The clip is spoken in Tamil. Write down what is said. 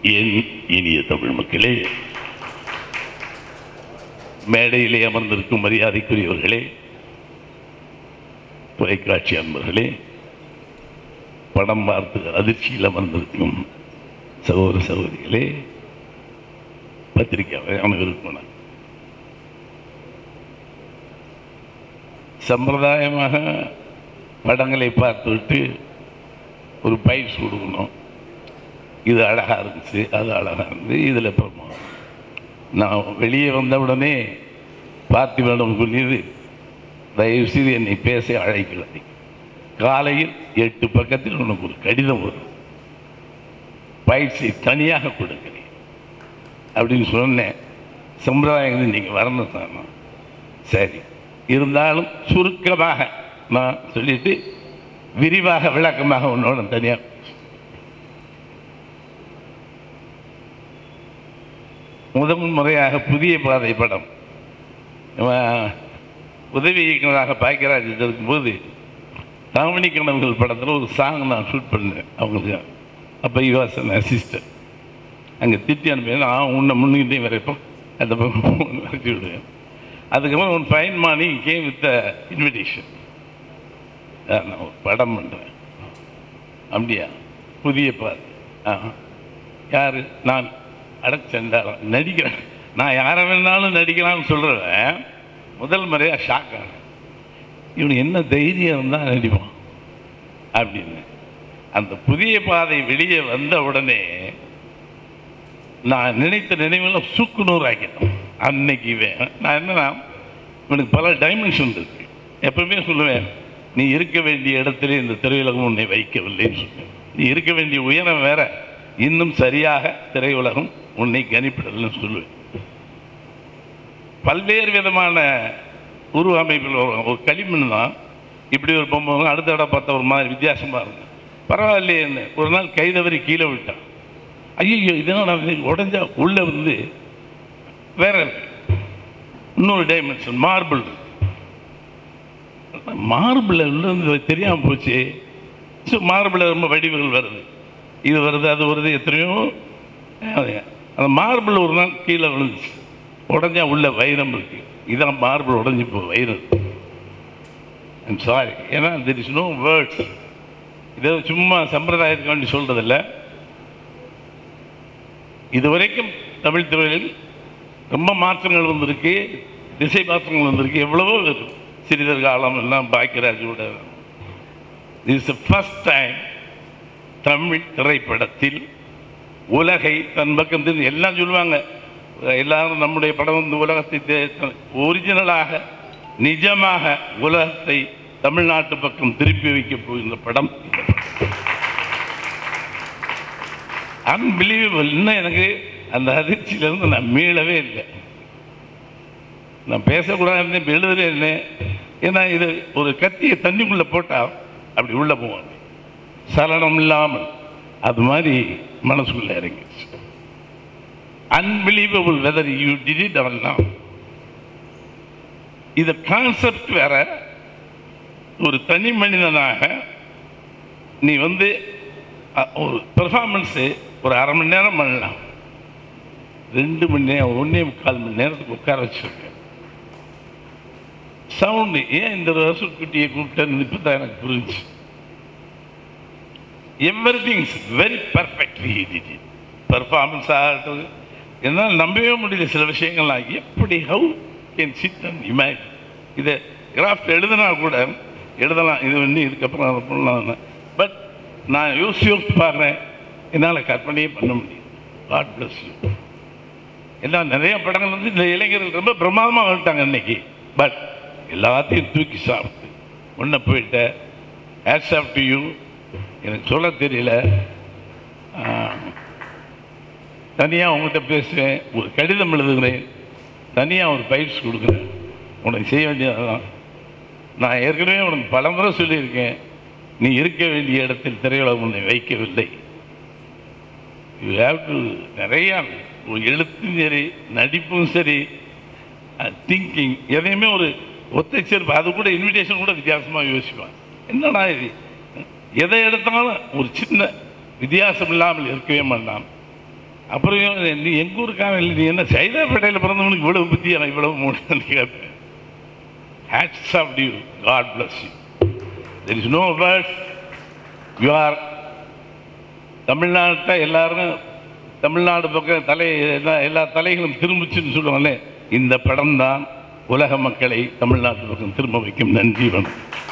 என் இனிய தமிழ் மக்களே மேடையிலே அமர்ந்திருக்கும் மரியாதைக்குரியவர்களே தொலைக்காட்சி அன்பர்களே படம் பார்த்து அதிர்ச்சியில் அமர்ந்திருக்கும் சகோதர சகோதரிகளே பத்திரிகை அனைவருக்கும் வணக்கம். சம்பிரதாயமாக படங்களை பார்த்துவிட்டு ஒரு பயிற்சி கொடுக்கணும் இது அழகாக இருந்துச்சு அது அழகாக இருந்துச்சு இதில் பிரமாதம் நான் வெளியே வந்த உடனே பார்த்திபனிடம் சொல்லியது தயவு செய்து என்னை பேச அழைக்கலை காலையில் எட்டு பக்கத்தில் உனக்கு ஒரு கடிதம் வரும் பயிற்சி தனியாக கொடுக்கிறேன் அப்படின்னு சொன்னேன் சம்பிரதாயங்கள் நீங்கள் வரணும் சார் சரி இருந்தாலும் சுருக்கமாக நான் சொல்லிட்டு விரிவாக விளக்கமாக உன்னோட தனியாக முதல் முறையாக புதிய பாதை படம் இவன் உதவி இயக்குனராக பாக்கியராஜ் இருக்கும்போது தாமணி கனவுகள் படத்தில் ஒரு சாங் நான் ஷூட் பண்ணேன் அவங்களுக்கு அப்போ யுவாஸ் அன் அசிஸ்டன்ட் அங்கே திட்டி அனுப்பி நான் உன்னை முன்னுக்கிட்டே வரைப்போம் அந்த பக்கம் வரைச்சி விடுவேன் அதுக்கப்புறம் உன் ஃபைன் மானி கேம் வித் இன்விடேஷன் நான் ஒரு படம் பண்ணுறேன் அப்படியா புதிய பாதை ஆ யார் நான் அடச்செண்டாளம் நடிக்கிறேன் நான் யாரை வேணாலும் நடிக்கலாம்னு சொல்கிறவன் முதல் முறையாக ஷாக் ஆனேன் இவனுக்கு என்ன தைரியம் இருந்தால் நடிப்பான் அப்படின்னு அந்த புதிய பாதை வெளியே வந்த உடனே நான் நினைத்த நினைவெல்லாம் சுக்குநூறு ஆக்கிட்டோம் அன்னைக்கு இவன் நான் என்னன்னா இவனுக்கு பல டைமென்ஷன் இருக்கு எப்பவுமே சொல்லுவேன் நீ இருக்க வேண்டிய இடத்துல இந்த திரையுலகம் உன்னை வைக்கவில்லைன்னு சொல்லுவேன் நீ இருக்க வேண்டிய உயரம் வேற இன்னும் சரியாக திரையுலகம் உன்னை கணிப்பிடலன்னு சொல்லுவேன் பல்வேறு விதமான உருவ அமைப்பில் வரும் ஒரு களிமண் தான் இப்படி ஒரு பொம்மை வரும் அடுத்த இடம் பார்த்தா ஒரு மாதிரி வித்தியாசமாக இருக்கும் பரவாயில்லையே ஒரு நாள் கைதவறி கீழே விட்டான் ஐயோ இதனால் உடஞ்சா உள்ளே வந்து வேற இருக்கு இன்னொரு டைமென்ஷன் மார்பிள் மார்பிள் இருந்து தெரியாமல் போச்சு ஸோ மார்பிள் ரொம்ப வடிவுகள் வருது இது வருது அது வருது எத்தனையோ அந்த மார்பிள் ஒரு நாள் கீழே விழுந்துச்சு உடஞ்சா உள்ள வைரம் இருக்கு இதான் மார்பிள் உடஞ்சி போ வைரம் ஐம் சாரி ஏன்னா தெர் இஸ் நோ வேர்ட்ஸ் இதை சும்மா சம்பிரதாயத்துக்காண்டி சொல்றதில்ல இதுவரைக்கும் தமிழ் துறையில் ரொம்ப மாற்றங்கள் வந்திருக்கு திசை மாற்றங்கள் வந்திருக்கு எவ்வளவோ சிறிதர் காலம் எல்லாம் பாக்கியராஜோட இஸ் ஃபர்ஸ்ட் டைம் தமிழ் திரைப்படத்தில் உலகை தன் பக்கம் திரு- எல்லாம் சொல்லுவாங்க எல்லாரும் நம்முடைய படம் வந்து உலகத்தை ஒரிஜினலாக நிஜமாக உலகத்தை தமிழ்நாட்டு பக்கம் திருப்பி வைக்க போகின்ற படம் இந்த படம். அன்பிலீவபிள் இன்னும் எனக்கு அந்த அதிர்ச்சியிலேருந்து நான் மீளவே இல்லை நான் பேசக்கூடாதுன்னு இப்ப எழுதுறே இல்லை ஏன்னா இது ஒரு கத்தியை தண்ணிக்குள்ளே போட்டால் அப்படி உள்ளே போவாங்க சலனம் இல்லாமல் அது மாதிரி மனசுக்குள்ளே இறங்கிடுச்சு unbelievable whether you did it அவெல்லாம் இது கான்செப்ட் வேற ஒரு தனி மனிதனாக நீ வந்து அ- ஒரு பெர்ஃபார்மன்ஸு ஒரு அரை மணி நேரம் பண்ணலாம் ரெண்டு மணி நேரம் ஒன்றே முக்கால் மணி நேரத்துக்கு உட்கார வச்சிருக்கேன் சவுண்டு ஏன் இந்த வருஷம் குட்டியை கூப்பிட்டேன்னு இப்போ தான் எனக்கு புரிஞ்சு every things very perfectly performance ஆகட்டும் என்னால் நம்பவே முடியல சில விஷயங்கள்லாம் எப்படி how can sit and imagine இதை கிராஃப்ட் எழுதினா கூட எழுதலாம் இது வந்து இதுக்கப்புறம் அதை பண்ணலாம் பட் நான் யோசிச்சு யோசிச்சு பார்க்குறேன் என்னால் கற்பனையே பண்ண முடியும் காட் பிளஸ் யூ எல்லாம் நிறைய படங்கள் வந்து இந்த இளைஞர்கள் ரொம்ப பிரமாதமாக வந்துட்டாங்க இன்னைக்கு பட் எல்லாத்தையும் தூக்கி சாப்பிட்டு முன்ன போயிட்ட ஹேட்ஸ் ஆஃப் டு யூ எனக்கு சொல்ல தெரியல தனியாக உங்கள்கிட்ட பேசுவேன் ஒரு கடிதம் எழுதுகிறேன் தனியாக ஒரு பயிற்சி கொடுக்குறேன் உனக்கு செய்ய வேண்டியதுதான் நான் ஏற்கனவே உனக்கு பலமுறை சொல்லியிருக்கேன் நீ இருக்க வேண்டிய இடத்தில் திரையுலகம் உன்னை வைக்கவில்லை யூ ஹேவ் டு நிறையா ஒரு எழுத்தும் சரி நடிப்பும் சரி திங்கிங் எதையுமே ஒரு ஒத்தை சேர்ப்பு அது கூட இன்விடேஷன் கூட வித்தியாசமாக யோசிப்பான் என்னடா இது எதை எடுத்தாலும் ஒரு சின்ன வித்தியாசம் இல்லாமல் இருக்கவே மாட்டான் அப்புறம் நீ எங்கள் ஊருக்கான இல்லை நீ என்ன சைதாப்பேட்டையில் பிறந்தவனுக்கு இவ்வளவு புத்தியா இவ்வளவு மூணு கேட்பேன் hats off you God bless you there is no word you are தமிழ்நாட்டை எல்லாரும் தமிழ்நாடு பக்கம் தலை எல்லா எல்லா தலைகளும் திரும்பிச்சுன்னு சொல்லுவாங்களே இந்த படம் தான் உலக மக்களை தமிழ்நாட்டு பக்கம் திரும்ப வைக்கும் நன்றி வணக்கம்